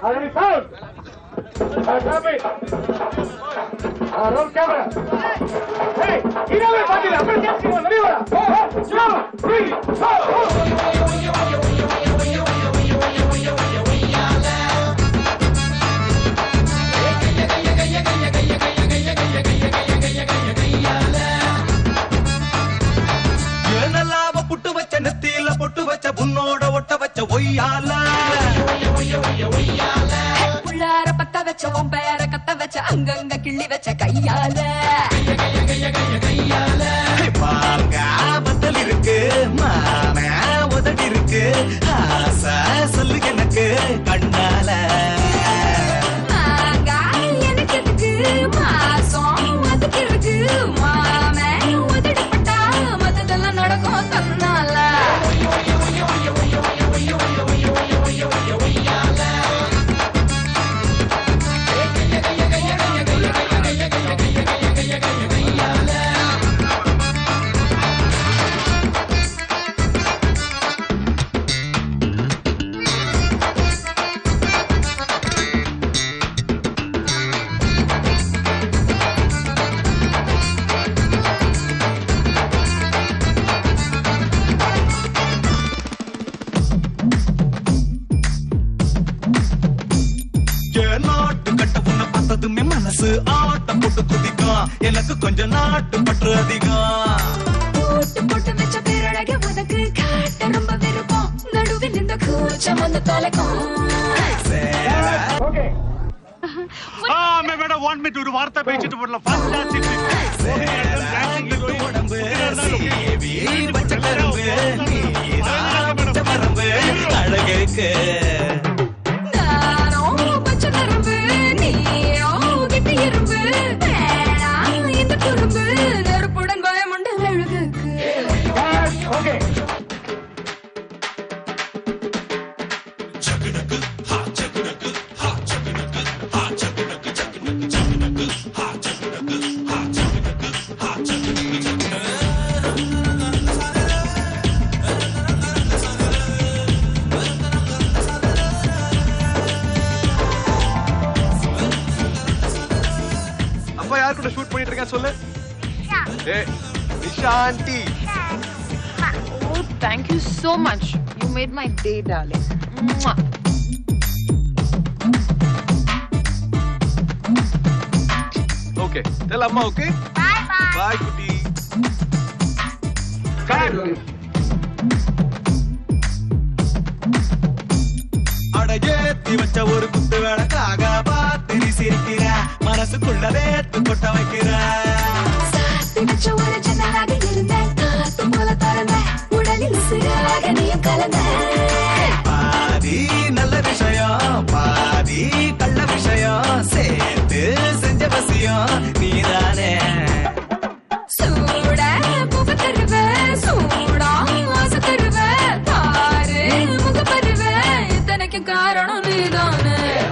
Already found. Uh, copy. Uh, roll camera. Hey, írame, Pátila, aprende así, bueno, arriba. Oh, oh, llama, three, oh, oh. ஏனலாவ புட்டு வச்ச நெத்தியில பொட்டு வச்ச புண்ணோட ஒட்ட வச்ச ஒய்யால உள்ளார பத்த வச்ச உன் பேர கத்த வச்ச அங்கங்க கிள்ளி வச்ச கையால பாங்க பத்தல் இருக்கு மான உதடி இருக்கு ஆசை சொல்லு எனக்கு கண்ணால மாங்காய் எனக்கு எதுக்கு மாசம் அதுக்கு இருக்கு மாமே உதடப்பட்டா மத்ததெல்லாம் நடக்கும் தன்னால என் நாட்டு கட்ட உன்னை பார்த்ததுமே மனசு ஆட்டம் போட்டு குதிக்கும் எனக்கு கொஞ்சம் நாட்டு பற்று அதிகம் போட்டு போட்டு வச்ச பேரழக உனக்கு காட்ட ரொம்ப விருப்பம் நடுவில் இந்த கூச்சம் வந்து தொலைக்கும் Okay. Madam want me to ஒரு வார்த்தை பேசிட்டு போடல ஃபண்டாஸ்டிக் உடம்பு சீவி பச்சை கரும்பு நீதான் பச்சை மரம்பு அழகுக்கு நானும் பச்சை நரம்பு நீயும் கெட்டி எறும்பு வேணாம் இந்த குறும்பு நெருப்புடன் பயமுண்டு அழகுக்கு Guys, okay. அப்பா யார் கூட ஷூட் பண்ணிட்டு இருக்கேன் சொல்லு ஏ Nisha aunty Oh, thank you so much. You made my day, darling. Mwah. Okay tell அம்மா ஓகே பாய் பாய் பாய் குட்டி அட ஏத்தி வச்ச ஒரு குத்து விளக்காக பார்த்து நீ சிரிக்கிற மனசுக்குள்ள வேத்து கொட்ட வைக்கிற சாத்தி வச்ச ஒரு ஜன்னலாக இருந்தேன் காத்து போல திறந்தேன் உடலில் சிறாக நீயும் கலந்த பாதி நல்ல விஷயம் பாதி கள்ள விஷயம் சேர்த்து செஞ்ச வசியம் நீதானே சூட புக தருவ சூடா ஆசை தருவ தாரு முக பருவ இத்தனைக்கு காரணம் நீதானே